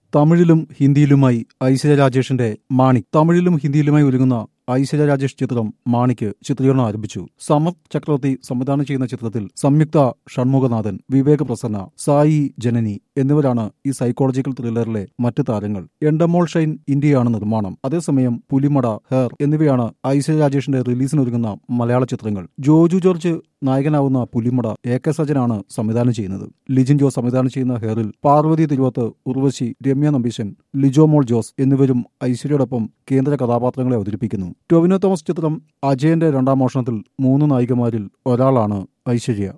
തമിഴിലും ഹിന്ദിയിലുമായി ഐശ്വര്യ രാജേഷിന്റെ മാണിക് തമിഴിലും ഹിന്ദിയിലുമായി ഒരുങ്ങുന്ന ഐശ്വര്യ രാജേഷ് ചിത്രം മാണിക്ക് ചിത്രീകരണം ആരംഭിച്ചു സമത് ചക്രവർത്തി സംവിധാനം ചെയ്യുന്ന ചിത്രത്തിൽ സംയുക്ത ഷൺമുഖനാഥൻ വിവേക് പ്രസന്ന സായി ജനനി എന്നിവരാണ് ഈ സൈക്കോളജിക്കൽ ത്രില്ലറിലെ മറ്റ് താരങ്ങൾ എൻഡമോൾ ഷൈൻ ഇന്ത്യയാണ് നിർമ്മാണം അതേസമയം പുലിമട ഹെയർ എന്നിവയാണ് ഐശ്വര്യ രാജേഷിന്റെ റിലീസിനൊരുങ്ങുന്ന മലയാള ചിത്രങ്ങൾ ജോജു ജോർജ് നായകനാവുന്ന പുലിമട എ കെ സജനാണ് സംവിധാനം ചെയ്യുന്നത് ലിജിൻ ജോസ് സംവിധാനം ചെയ്യുന്ന ഹെയറിൽ പാർവതി തിരുവത്ത് ഉർവശി രമ്യ നമ്പീശൻ ലിജോ മോൾ ജോസ് എന്നിവരും ഐശ്വര്യയോടൊപ്പം കേന്ദ്ര കഥാപാത്രങ്ങളെ അവതരിപ്പിക്കുന്നു ടൊവിനോ തോമസ് ചിത്രം അജയന്റെ രണ്ടാം മോഷണത്തിൽ മൂന്ന് നായികമാരിൽ ഒരാളാണ് ഐശ്വര്യ